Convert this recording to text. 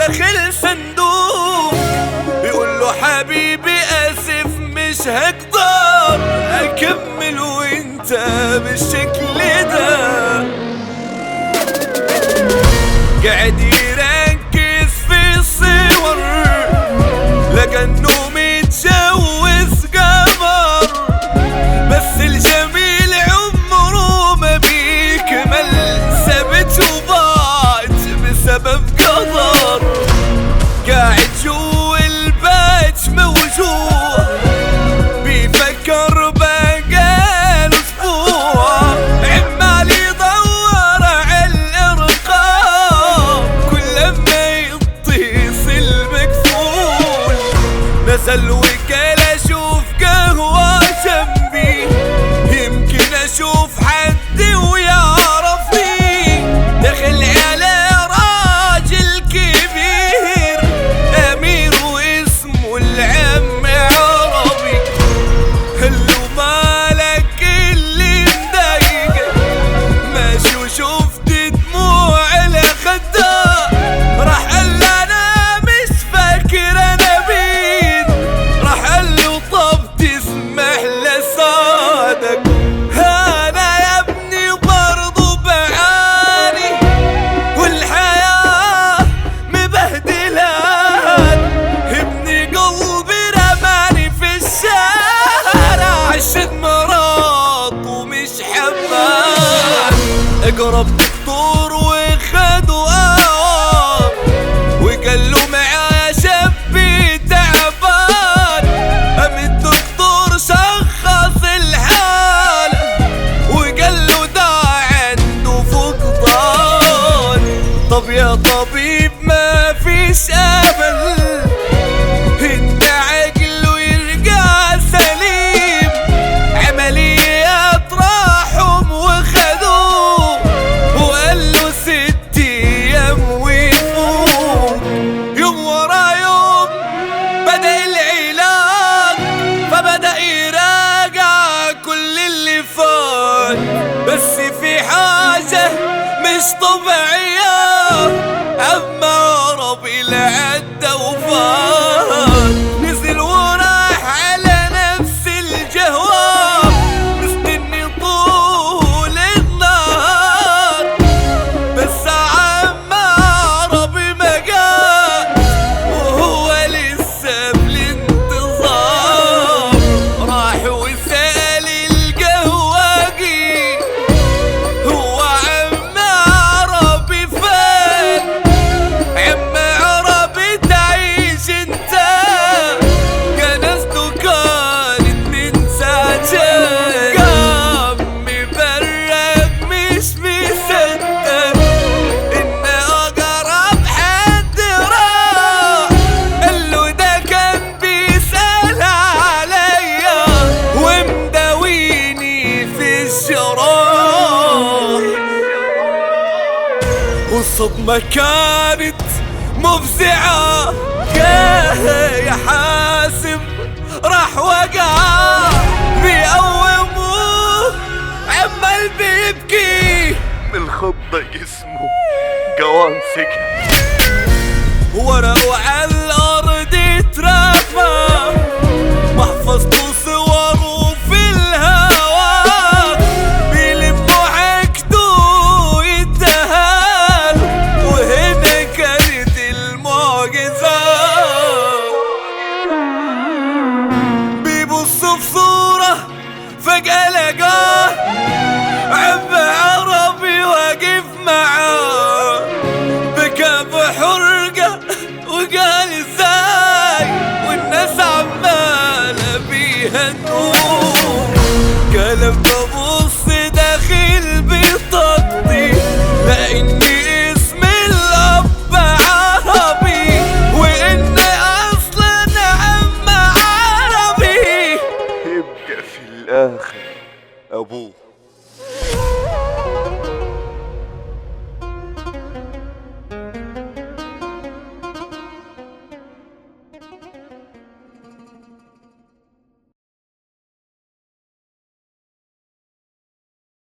داخل صندوق بيقول له حبيبي اسف مش هقدر اكمل وانت بالشكل ده قاعد يركز في الصور لكنه متجوز قمر بس الجميل عمره ما بيكمل ثبت وبعد بسبب قدر قاعد جوا البيت موجوع بيفكر بقال اسبوع عمال يدور على الارقام كل ما يتصل مقفول نزل وقال اشوف قهوة جنبي يمكن اشوف حد ويعرفني دخل على راجل كبير امير واسمه العم عربي هلو مالك اللي مضايقك ماشي وشفت دموع على خده راح قال له انا مش فاكر انا مين راح قال له طب تسمح لسعادك انا يا ابني برضو بعاني والحياة مبهدلان ابني قلبي رماني في الشارع عشت مرض ومش حمان اقرب دكتور وخدوا اوام وقال له معايا شبي تعبان قام الدكتور شخص الحالة وقال له ده عنده فقدان طب يا طبيب ما فيش امل ان عقله يرجع سليم عمليات راحهم وخدوه وقال له ست ايام ويفوق يوم ورا يوم بدا العلاج فبدا يراجع كل اللي فات بس في حاجه مش طبيعيه اما عربي لعدى وفات نزل وراح على نفس الجواب مستني طول النهار بس عم عربي ما جاء وهو لسه بالانتظار راح وسأل القهوجي هو عم عربي فين عم عربي تعيش انت جنازته كانت من ساعتين قام مبرق مش مصدق ان اقرب حد راح قال له ده كان بيسأل عليا ومداويني في الجراح والصدمة كانت مفزعة يا يا حاسب راح وقع بيقوموه عمال بيبكي بالخضة جسمه جوان سكن ورقوا على الارض اترمى محفظته صوره في الهوا بيلموا حاجته يدهال وهنا كانت المعجزة بيبصوا في صورة فجأة لقاه عم عربي واقف معاه بكى بحرقة وقال ازاي والناس عمالة بيهنوه قال ببص داخل بطاقتي لاني اسم الاب عربي وان اصلا عم عربي يبقى في الاخر ابوه